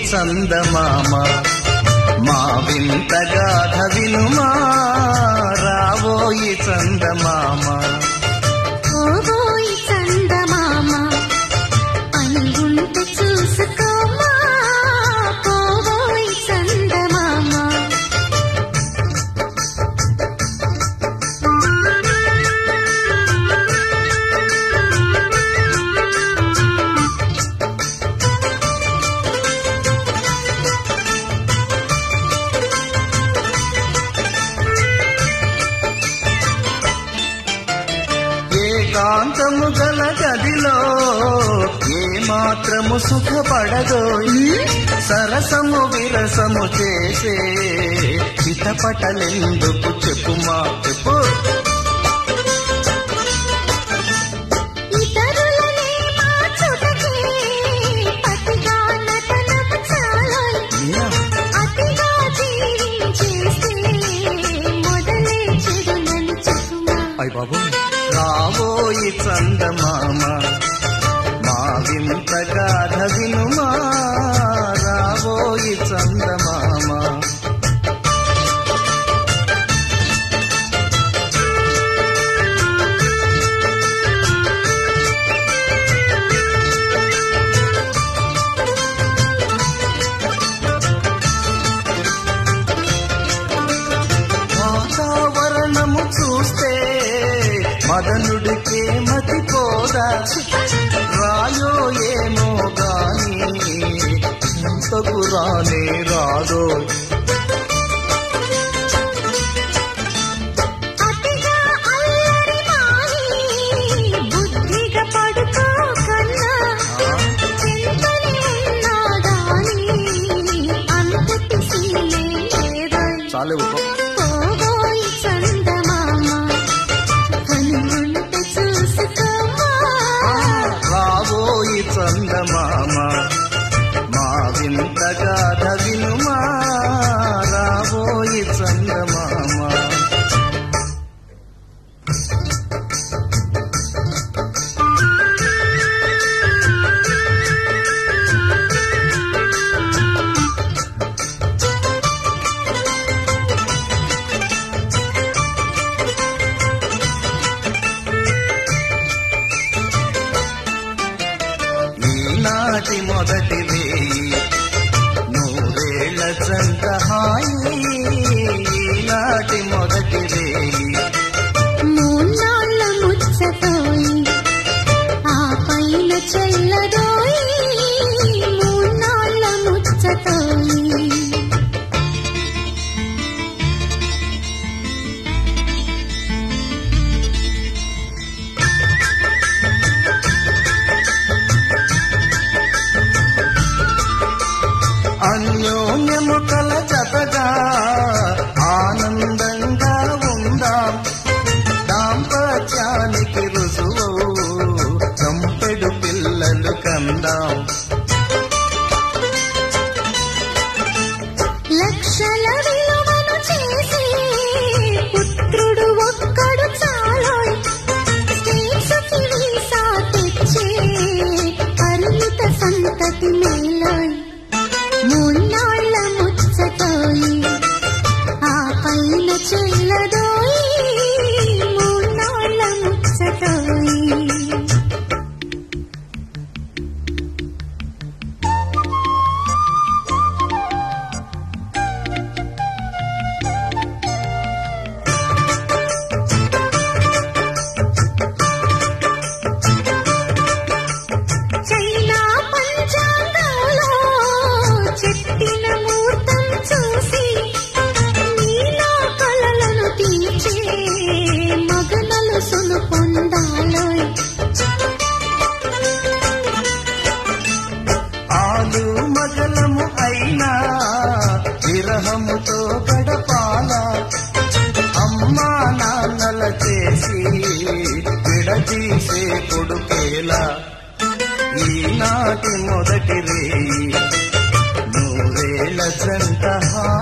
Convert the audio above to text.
చందమామ మా వింత గాథ వినుమా రావోయి చందమామ ఓబోయి చందమామ పని ఉంటే చూసుకోమా పోబోయి చందమామ ఏకాంతము గల గదిలో ఏ మాత్రము సుఖపడదో సరసము విరసము చేసే చితపటలెందుకు చెప్పుమా చెప్పు ఇతరులనే మార్చుటకే పతిగా నటనము చాలోయ్ అతిగా జీవించేస్తే మొదలే చెడునని చెప్పుమా అయ్య బాబు రావోయి చందమామ మా వింత గాథ వినుమా రావోయి చందమామ వాతావరణము చూస్తే మదనుడికే మతిపోదా రాయో ఏమో గాని చింతకు రానే రాదో అతిగా అల్లరి మాని బుద్ధిగా పడుకో కన్నా చింతనే ఉన్నా గాని అంతటి సీలే లేదోయ్ చాలే ఊరుకో. పోబోయి చందమామ కనుంటే చూసుకోమా రావోయి చందమామ మా వింత గాథ వినుమా రావోయి చందమామ ఈనాటి మొదటి వేయి నూరేళ్ల జంట హాయి ఈనాటి మొదటి వేయి మూన్నాళ్ళ ముచ్చటోయి ఆ పైన చెల్లదోయి మూన్నాళ్ళ ముచ్చటోయి అన్యోన్యము కల జతగా ఆనందంగా ఉందాం దాంపత్యానికి రుజువు చంపెడు పిల్లలు కందాం లక్షల విలువను చేసి పుత్రుడు ఒక్కడు చాలోయ్ స్టేట్స్కి వీసా తెచ్చే పరిమిత సంతతి మేలోయ్ మూన్నాళ్ళ ముచ్చటోయి ఆ పైన చెల్లదోయి మూన్నాళ్ళ ముచ్చటోయి చైనా పంచాంగంలో చెట్టిన ముహూర్తం చూసి నీలో కలలను తీర్చే మగనలు సును పొందాలోయ్ ఆలు మగలము అయినా విరహముతో గడపాల అమ్మా నాన్నల చేసి విడదీసే కొడుకేలా ఈనాటి మొదటి రేయి నూరేళ్ల జంట హాయి